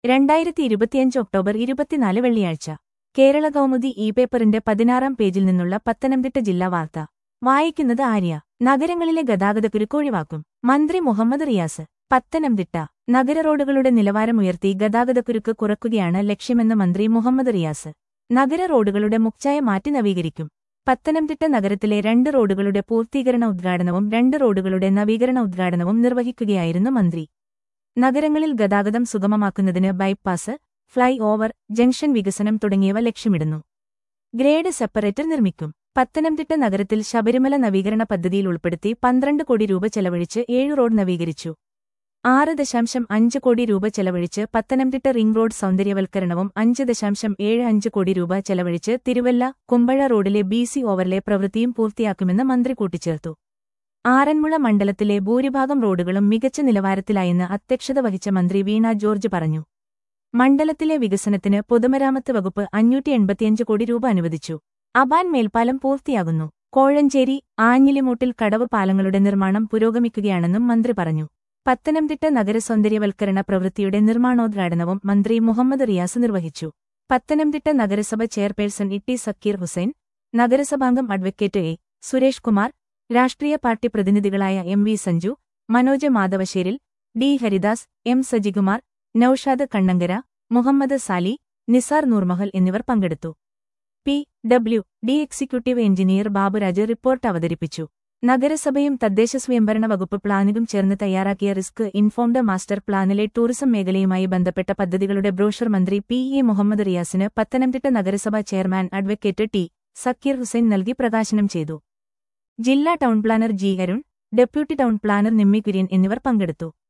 രണ്ടായിരത്തി ഇരുപത്തിയഞ്ച് ഒക്ടോബർ ഇരുപത്തിനാല് വെള്ളിയാഴ്ച കേരള കൗമുദി ഇ പേപ്പറിന്റെ പതിനാറാം പേജിൽ നിന്നുള്ള പത്തനംതിട്ട ജില്ലാ വാർത്ത വായിക്കുന്നത് ആര്യ നഗരങ്ങളിലെ ഗതാഗതക്കുരുക്ക് ഒഴിവാക്കും മന്ത്രി മുഹമ്മദ് റിയാസ് പത്തനംതിട്ട നഗര റോഡുകളുടെ നിലവാരമുയർത്തി ഗതാഗതക്കുരുക്ക് കുറയ്ക്കുകയാണ് ലക്ഷ്യമെന്ന് മന്ത്രി മുഹമ്മദ് റിയാസ് നഗര റോഡുകളുടെ മുക്ചായ മാറ്റി നവീകരിക്കും പത്തനംതിട്ട നഗരത്തിലെ രണ്ട് റോഡുകളുടെ പൂർത്തീകരണ ഉദ്ഘാടനവും രണ്ട് റോഡുകളുടെ നവീകരണ ഉദ്ഘാടനവും നിർവഹിക്കുകയായിരുന്നു മന്ത്രി നഗരങ്ങളിൽ ഗതാഗതം സുഗമമാക്കുന്നതിന് ബൈപ്പാസ് ഫ്ളൈ ഓവർ ജംഗ്ഷൻ വികസനം തുടങ്ങിയവ ലക്ഷ്യമിടുന്നു ഗ്രേഡ് സെപ്പറേറ്റർ നിർമ്മിക്കും പത്തനംതിട്ട നഗരത്തിൽ ശബരിമല നവീകരണ പദ്ധതിയിൽ ഉൾപ്പെടുത്തി പന്ത്രണ്ട് കോടി രൂപ ചെലവഴിച്ച് ഏഴ് റോഡ് നവീകരിച്ചു ആറ് ദശാംശം അഞ്ച് കോടി രൂപ ചെലവഴിച്ച് പത്തനംതിട്ട റിംഗ് റോഡ് സൗന്ദര്യവൽക്കരണവും അഞ്ച് ദശാംശം ഏഴ് അഞ്ച് കോടി രൂപ ചെലവഴിച്ച് തിരുവല്ല കുമ്പഴ റോഡിലെ ബി സി ഓവർലെ പ്രവൃത്തിയും പൂർത്തിയാക്കുമെന്ന് മന്ത്രി കൂട്ടിച്ചേർത്തു ആറന്മുള മണ്ഡലത്തിലെ ഭൂരിഭാഗം റോഡുകളും മികച്ച നിലവാരത്തിലായെന്ന് അധ്യക്ഷത വഹിച്ച മന്ത്രി വീണ ജോർജ് പറഞ്ഞു മണ്ഡലത്തിലെ വികസനത്തിന് പൊതുമരാമത്ത് വകുപ്പ് അഞ്ഞൂറ്റി എൺപത്തിയഞ്ച് കോടി രൂപ അനുവദിച്ചു അബാൻ മേൽപ്പാലം പൂർത്തിയാകുന്നു കോഴഞ്ചേരി ആഞ്ഞിലിമൂട്ടിൽ കടവ് പാലങ്ങളുടെ നിർമ്മാണം പുരോഗമിക്കുകയാണെന്നും മന്ത്രി പറഞ്ഞു പത്തനംതിട്ട നഗരസൗന്ദര്യവൽക്കരണ പ്രവൃത്തിയുടെ നിർമ്മാണോദ്ഘാടനവും മന്ത്രി മുഹമ്മദ് റിയാസ് നിർവഹിച്ചു പത്തനംതിട്ട നഗരസഭ chairperson E T Zakir Hussain നഗരസഭാംഗം അഡ്വക്കേറ്റ് എ സുരേഷ് കുമാർ രാഷ്ട്രീയ പാർട്ടി പ്രതിനിധികളായ M V Sanju Manoj Madhavasseril D Haridas M Sajikumar Noushad Kannankara Muhammad Sali Nisar Noormahal എന്നിവർ പങ്കെടുത്തു P W D executive engineer Baburaj report അവതരിപ്പിച്ചു നഗരസഭയും തദ്ദേശ സ്വയംഭരണ വകുപ്പ് പ്ലാനുകളും ചേർന്ന് തയ്യാറാക്കിയ റിസ്ക് ഇൻഫോംഡ് മാസ്റ്റർ പ്ലാനിലെ ടൂറിസം മേഖലയുമായി ബന്ധപ്പെട്ട പദ്ധതികളുടെ ബ്രോഷർ മന്ത്രി പി എ മുഹമ്മദ് റിയാസിന് പത്തനംതിട്ട നഗരസഭാ chairman advocate T Zakir Hussain നൽകി പ്രകാശനം ചെയ്തു ജില്ലാ town planner G Arun deputy town planner Nimmi Kurian എന്നിവർ പങ്കെടുത്തു